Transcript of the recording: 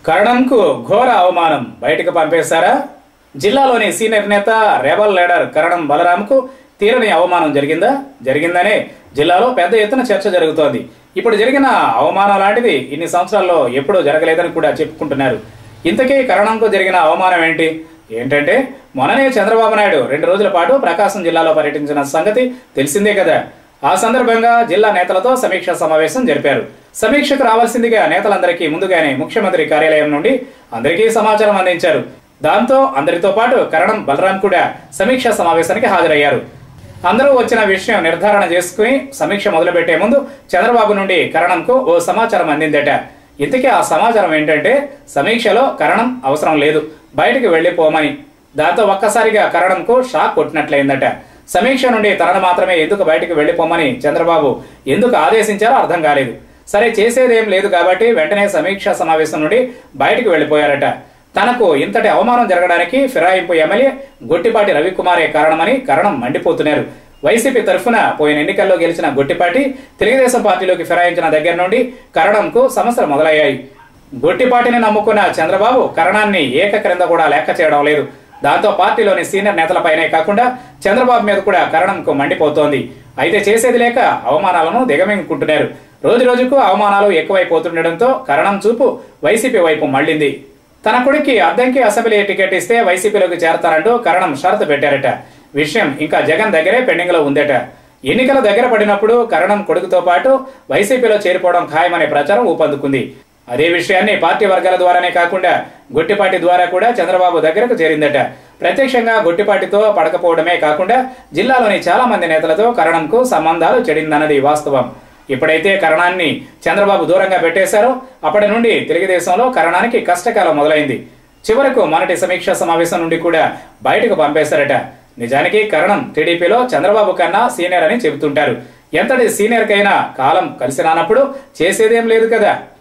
కరణంకు ఘోర అవమానం బయటకు పంపేశారా జిల్లాలోని సీనియర్ నేత రెబల్ లీడర్ కరణం బలరాంకు తీరని అవమానం జరిగిందా జరిగిందనే జిల్లాలో పెద్ద ఎత్తున చర్చ జరుగుతోంది ఇప్పుడు జరిగిన అవమానం లాంటిది ఇన్ని సంవత్సరాల్లో ఎప్పుడూ జరగలేదని కూడా చెప్పుకుంటున్నారు ఇంతకీ కరణంకు జరిగిన అవమానం ఏంటి ఏంటంటే మొన్ననే చంద్రబాబు నాయుడు రెండు రోజుల పాటు ప్రకాశం జిల్లాలో పర్యటించిన సంగతి తెలిసిందే కదా ఆ సందర్భంగా జిల్లా నేతలతో సమీక్ష సమావేశం జరిపారు సమీక్షకు రావాల్సిందిగా నేతలందరికీ ముందుగానే ముఖ్యమంత్రి కార్యాలయం నుండి అందరికీ సమాచారం అందించారు దాంతో అందరితో పాటు కరణం బలరాం కూడా సమీక్ష సమావేశానికి హాజరయ్యారు అందరూ వచ్చిన విషయం నిర్ధారణ చేసుకుని సమీక్ష మొదలుపెట్టే ముందు చంద్రబాబు నుండి కరణంకు ఓ సమాచారం అందిందట ఇంతకీ ఆ సమాచారం ఏంటంటే సమీక్షలో కరణం అవసరం లేదు బయటికి వెళ్ళిపోమని దాంతో ఒక్కసారిగా కరణంకు షాక్ కొట్టినట్లయిందట సమీక్ష నుండి తనను మాత్రమే ఎందుకు బయటికి వెళ్ళిపోమని చంద్రబాబు ఎందుకు ఆదేశించారో అర్థం కాలేదు సరే చేసేదేం లేదు కాబట్టి వెంటనే సమీక్ష సమావేశం నుండి బయటికి వెళ్ళిపోయారట తనకు ఇంతటి అవమానం జరగడానికి ఫిరాయింపు ఎమ్మెల్యే గొట్టిపాటి రవికుమారే కారణమని కరణం మండిపోతున్నారు వైసీపీ తరఫున పోయిన ఎన్నికల్లో గెలిచిన గొట్టిపాటి తెలుగుదేశం పార్టీలోకి ఫిరాయించిన దగ్గర నుండి కరణంకు సమస్యలు మొదలయ్యాయి గొట్టిపాటిని నమ్ముకున్న చంద్రబాబు కరణాన్ని ఏక క్రింద కూడా లెక్క చేయడం లేదు దాంతో పార్టీలోని సీనియర్ నేతలపైనే కాకుండా చంద్రబాబు మీద కూడా కరణంకు మండిపోతోంది అయితే చేసేది లేక అవమానాలను దిగమింగుకుంటున్నారు రోజు రోజుకు అవమానాలు ఎక్కువైపోతుండటంతో కరణం చూపు వైసీపీ వైపు మళ్ళింది తన కొడుక్కి అద్దంకి అసెంబ్లీ టికెట్ ఇస్తే వైసీపీలోకి చేరతారంటూ కరణం షరతు పెట్టారట విషయం ఇంకా జగన్ దగ్గరే పెండింగ్ లో ఉందట ఎన్నికల దగ్గర పడినప్పుడు కరణం కొడుకుతో పాటు వైసీపీలో చేరిపోవడం ఖాయమనే ప్రచారం ఊపందుకుంది అదే విషయాన్ని పార్టీ వర్గాల ద్వారానే కాకుండా గొట్టిపాటి ద్వారా కూడా చంద్రబాబు దగ్గరకు చేరిందట ప్రత్యక్షంగా గొట్టిపాటితో పడకపోవడమే కాకుండా జిల్లాలోని చాలా మంది నేతలతో కరణంకు సంబంధాలు చెడిందన్నది వాస్తవం ఇప్పుడైతే కరణాన్ని చంద్రబాబు దూరంగా పెట్టేశారో అప్పటి నుండి తెలుగుదేశంలో కరణానికి కష్టకాలం మొదలైంది చివరకు మొన్నటి సమీక్ష సమావేశం నుండి కూడా బయటకు పంపేశారట నిజానికి కరణం టీడీపీలో చంద్రబాబు కన్నా సీనియర్ అని చెబుతుంటారు ఎంతటి సీనియర్ కైనా కాలం కలిసి రానప్పుడు చేసేదేం లేదు కదా